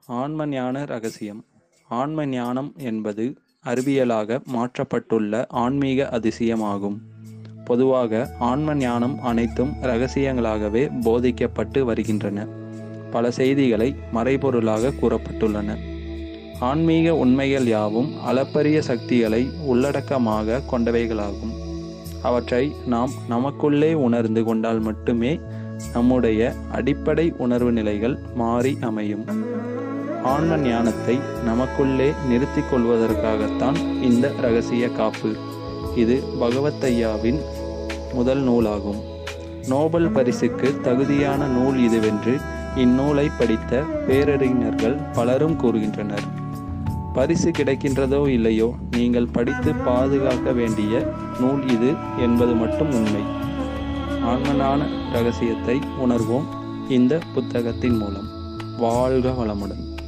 ஆன்ம ஞான ரகசியம் ஆன்ம ஞானம் என்பது அறிவியலாக மாற்றப்பட்டுள்ள ஆன்மீக அதிசயமாகும் பொதுவாக ஆன்ம ஞானம் அனைத்தும் ரகசியங்களாகவே போதிக்கப்பட்டு வருகின்றன பல செய்திகளை மறைபொருளாக கூறப்பட்டுள்ளன ஆன்மீக உண்மைகள் யாவும் அளப்பரிய சக்திகளை உள்ளடக்கமாக கொண்டவைகளாகும் அவற்றை நாம் நமக்குள்ளே உணர்ந்து கொண்டால் மட்டுமே நம்முடைய அடிப்படை உணர்வு நிலைகள் மாறி அமையும் ஆன்ம ஞானத்தை நமக்குள்ளே நிறுத்திக் கொள்வதற்காகத்தான் இந்த ரகசிய காப்பு இது பகவத்தையாவின் முதல் நூலாகும் நோபல் பரிசுக்கு தகுதியான நூல் இதுவென்று இந்நூலை படித்த பேரறிஞர்கள் பலரும் கூறுகின்றனர் பரிசு கிடைக்கின்றதோ இல்லையோ நீங்கள் படித்து பாதுகாக்க வேண்டிய நூல் இது என்பது மட்டும் உண்மை ஆன்மனான ரகசியத்தை உணர்வோம் இந்த புத்தகத்தின் மூலம் வாழ்க வளமுடன்